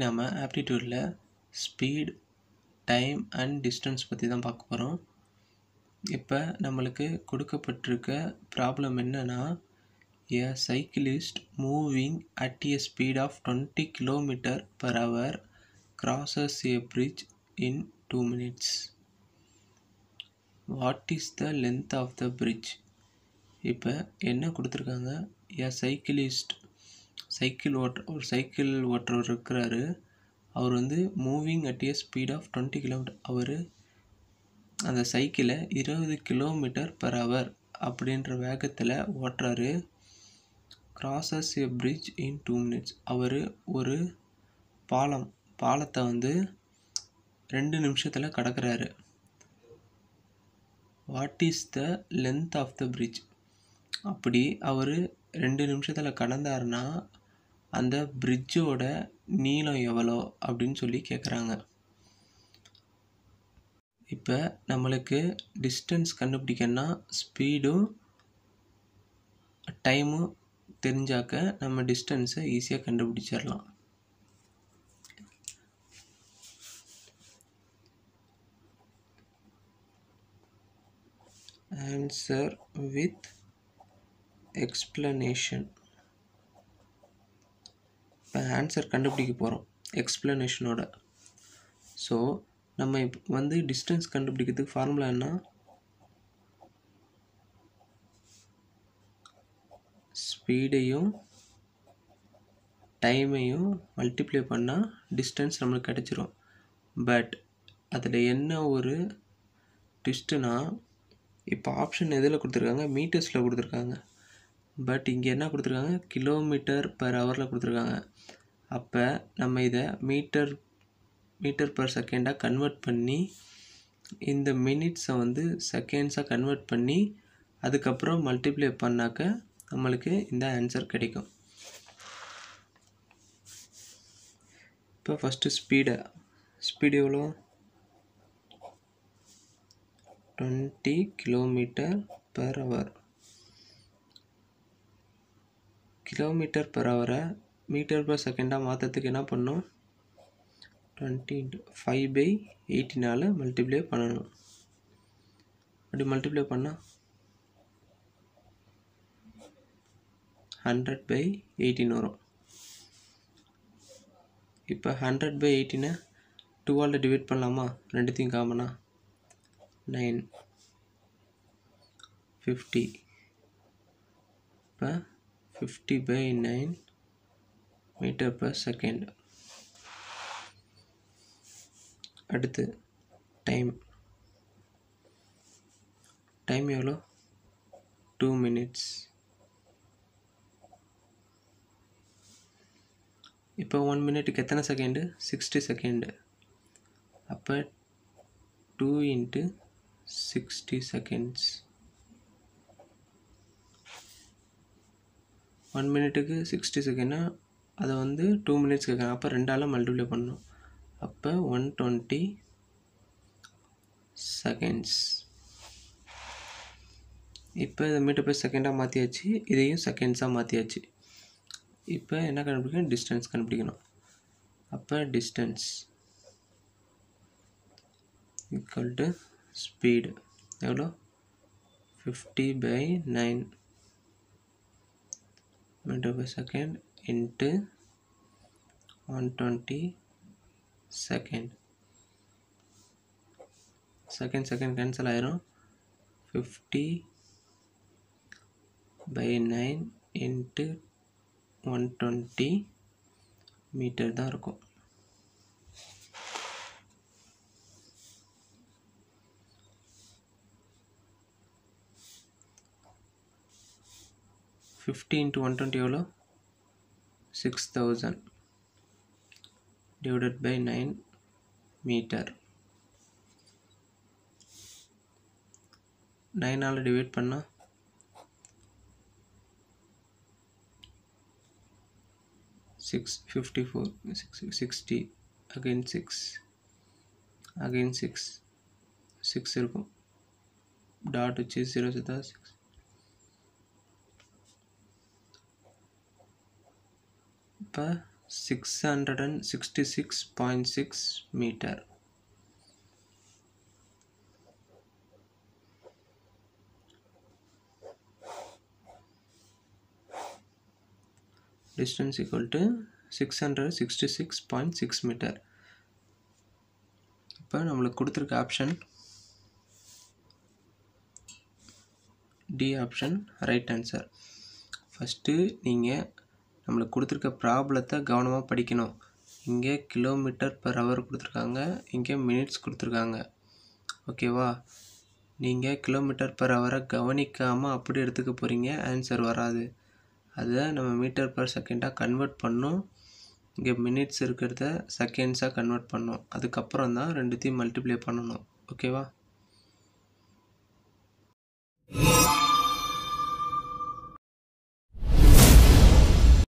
நம்ம ஆப்டிடியூடில் speed time and distance பற்றி தான் பார்க்க போகிறோம் இப்போ நம்மளுக்கு கொடுக்கப்பட்டிருக்க ப்ராப்ளம் என்னன்னா a cyclist moving at a speed of 20 km per hour crosses a bridge in 2 minutes. What is the length of the bridge? இப்போ என்ன கொடுத்துருக்காங்க ஏ சைக்கிளிஸ்ட் சைக்கிள் ஓட்ட ஒரு சைக்கிள் ஓட்டுறவர் இருக்கிறாரு அவர் வந்து moving at a speed of twenty kilometre அவர் அந்த சைக்கிளை இருபது கிலோமீட்டர் பர் ஹவர் அப்படின்ற வேகத்தில் ஓட்டுறாரு crosses a bridge in two minutes அவர் ஒரு பாலம் பாலத்தை வந்து ரெண்டு நிமிஷத்தில் கடக்கிறாரு what is the length of the bridge அப்படி அவர் ரெண்டு நிமிஷத்தில் கடந்தாருன்னா அந்த பிரிட்ஜோட நீளம் எவ்வளோ அப்படின்னு சொல்லி கேட்குறாங்க இப்போ நம்மளுக்கு டிஸ்டன்ஸ் கண்டுபிடிக்கணும்னா ஸ்பீடும் டைமும் தெரிஞ்சாக்க நம்ம டிஸ்டன்ஸை ஈஸியாக கண்டுபிடிச்சிடலாம் ஆன்சர் வித் எக்ஸ்பிளனேஷன் இப்போ ஆன்சர் கண்டுபிடிக்க போகிறோம் எக்ஸ்பிளனேஷனோட ஸோ நம்ம இப்போ வந்து டிஸ்டன்ஸ் கண்டுபிடிக்கிறதுக்கு ஃபார்முலா என்ன ஸ்பீடையும் டைமையும் மல்டிப்ளை பண்ணால் டிஸ்டன்ஸ் நம்மளுக்கு கிடச்சிரும் பட் அதில் என்ன ஒரு ட்விஸ்ட்டுனா இப்போ ஆப்ஷன் எதில் கொடுத்துருக்காங்க மீட்டர்ஸில் கொடுத்துருக்காங்க பட் இங்கே என்ன கொடுத்துருக்காங்க கிலோமீட்டர் பர் ஹவரில் கொடுத்துருக்காங்க அப்போ நம்ம இதை மீட்டர் மீட்டர் பர் செகண்டாக கன்வெர்ட் பண்ணி இந்த மினிட்ஸை வந்து செகண்ட்ஸாக கன்வெர்ட் பண்ணி அதுக்கப்புறம் மல்டிப்ளை பண்ணாக்க நம்மளுக்கு இந்த ஆன்சர் கிடைக்கும் இப்போ ஃபஸ்ட்டு ஸ்பீடை ஸ்பீடு எவ்வளோ twenty kilometre per hour kilometre per ஹவரை மீட்டர் பர் செகண்டாக மாற்றத்துக்கு என்ன பண்ணணும் டுவெண்ட்டி இன்ட்டு ஃபைவ் பை எயிட்டினால் மல்டிப்ளை பண்ணணும் அப்படி மல்டிப்ளை பண்ணால் ஹண்ட்ரட் பை எயிட்டின் வரும் இப்போ ஹண்ட்ரட் பை எயிட்டினை டூவால் டிவைட் பண்ணலாமா ரெண்டுத்தையும் காமனா நைன் ஃபிஃப்டி இப்போ fifty by nine metre per second அடுத்து டைம் டைம் எவ்வளோ டூ மினிட்ஸ் இப்போ ஒன் மினிட்டுக்கு எத்தனை செகண்டு சிக்ஸ்டி செகண்டு அப்போ two into sixty seconds one மினிட்டுக்கு சிக்ஸ்டி செகண்ட்னா அதை வந்து டூ மினிட்ஸ் கேட்குறேன் அப்போ ரெண்டால் மல்டிப்ளை பண்ணணும் அப்போ ஒன் டுவெண்ட்டி செகண்ட்ஸ் இப்போ இதை மீட்டர் பர் செகண்டாக மாற்றியாச்சு இதையும் செகண்ட்ஸாக மாற்றியாச்சு இப்போ என்ன கண்டுபிடிக்கணும் டிஸ்டன்ஸ் கண்டுபிடிக்கணும் அப்போ டிஸ்டன்ஸ் ஈக்குவல் டு ஸ்பீடு எவ்வளோ fifty by nine metre per second into one twenty second second second cancel ஆயிரும் fifty by nine into one twenty metre தான் இருக்கும் ஃபிஃப்டி இன்ட்டு ஒன் டுவெண்ட்டி எவ்வளோ six thousand divided by nine metre நைனால் divide பண்ணால் six fifty four six sixty again six again six six இருக்கும் dot வச்சு zero சேர்த்தா six இப்போ six hundred and sixty six point six metre distance equal to 666.6 metre இப்போ நம்மளுக்கு கொடுத்துருக்க option D option right answer first நீங்கள் நம்மளுக்கு கொடுத்துருக்க ப்ராப்ளத்தை கவனமாக படிக்கணும் இங்கே கிலோமீட்டர் பர் ஹவர் கொடுத்துருக்காங்க இங்கே மினிட்ஸ் கொடுத்துருக்காங்க ஓகேவா நீங்கள் கிலோமீட்டர் பர் ஹவரை கவனிக்காமல் அப்படி எடுத்துக்க போகிறீங்க ஆன்சர் வராது அதை நம்ம மீட்டர் பர் செகண்டாக கன்வெர்ட் பண்ணோம் இங்கே மினிட்ஸ் இருக்கிறத செகண்ட்ஸாக கன்வெர்ட் பண்ணோம் அதுக்கப்புறம் தான் ரெண்டுத்தையும் மல்டிப்ளை பண்ணணும் ஓகேவா